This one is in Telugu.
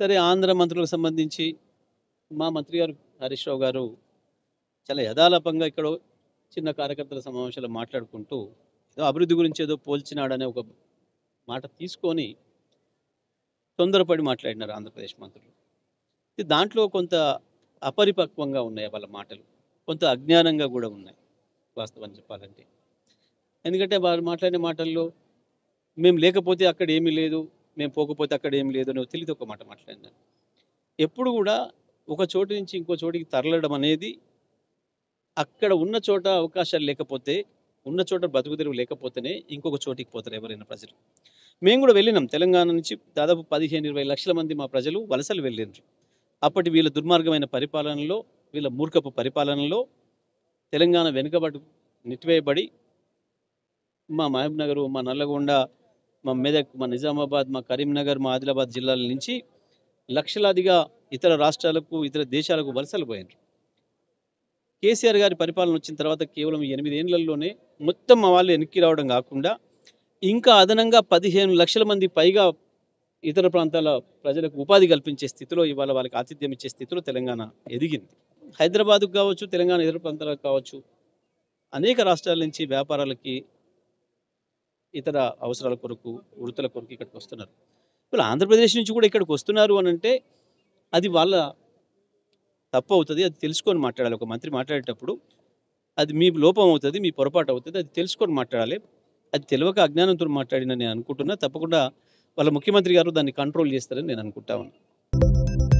సరే ఆంధ్ర మంత్రులకు సంబంధించి మా మంత్రి గారు హరీష్ రావు గారు చాలా యథాలాపంగా ఇక్కడ చిన్న కార్యకర్తల సమావేశంలో మాట్లాడుకుంటూ ఏదో అభివృద్ధి గురించి ఏదో పోల్చినాడనే ఒక మాట తీసుకొని తొందరపడి మాట్లాడినారు ఆంధ్రప్రదేశ్ మంత్రులు ఇది దాంట్లో కొంత అపరిపక్వంగా ఉన్నాయి వాళ్ళ మాటలు కొంత అజ్ఞానంగా కూడా ఉన్నాయి వాస్తవం చెప్పాలంటే ఎందుకంటే వారు మాట్లాడిన మాటల్లో మేము లేకపోతే అక్కడ ఏమీ లేదు మేము పోకపోతే అక్కడ ఏమీ లేదు అని తెలియదు ఒక మాట మాట్లాడినారు ఎప్పుడు కూడా ఒక చోటు నుంచి ఇంకో చోటికి తరలడం అనేది అక్కడ ఉన్న చోట అవకాశాలు లేకపోతే ఉన్న చోట బతుకు తెరువు లేకపోతేనే ఇంకొక చోటికి పోతారు ఎవరైనా ప్రజలు మేము కూడా వెళ్ళినాం తెలంగాణ నుంచి దాదాపు పదిహేను ఇరవై లక్షల మంది మా ప్రజలు వలసలు వెళ్ళిండ్రు అప్పటి వీళ్ళ దుర్మార్గమైన పరిపాలనలో వీళ్ళ మూర్ఖపు పరిపాలనలో తెలంగాణ వెనుకబడి నెట్టివేయబడి మా మహబూబ్ నగర్ మా నల్లగొండ మా మెదక్ మా నిజామాబాద్ మా కరీంనగర్ మా ఆదిలాబాద్ జిల్లాల నుంచి లక్షలాదిగా ఇతర రాష్ట్రాలకు ఇతర దేశాలకు వలసలు పోయినారు కేసీఆర్ గారి పరిపాలన వచ్చిన తర్వాత కేవలం ఎనిమిది ఏళ్లలోనే మొత్తం మా వాళ్ళు వెనక్కి రావడం కాకుండా ఇంకా అదనంగా పదిహేను లక్షల మంది పైగా ఇతర ప్రాంతాల ప్రజలకు ఉపాధి కల్పించే స్థితిలో ఇవాళ వాళ్ళకి ఆతిథ్యం ఇచ్చే స్థితిలో తెలంగాణ ఎదిగింది హైదరాబాద్కు కావచ్చు తెలంగాణ ఇతర ప్రాంతాలకు కావచ్చు అనేక రాష్ట్రాల నుంచి వ్యాపారాలకి ఇతర అవసరాల కొరకు వృత్తుల కొరకు ఇక్కడికి వస్తున్నారు ఇప్పుడు ఆంధ్రప్రదేశ్ నుంచి కూడా ఇక్కడికి వస్తున్నారు అని అంటే అది వాళ్ళ తప్పు అవుతుంది అది తెలుసుకొని మాట్లాడాలి ఒక మంత్రి మాట్లాడేటప్పుడు అది మీ లోపం అవుతుంది మీ పొరపాటు అవుతుంది అది తెలుసుకొని మాట్లాడాలి అది తెలియక అజ్ఞానంతో మాట్లాడిన నేను అనుకుంటున్నా తప్పకుండా వాళ్ళ ముఖ్యమంత్రి గారు దాన్ని కంట్రోల్ చేస్తారని నేను అనుకుంటా ఉన్నాను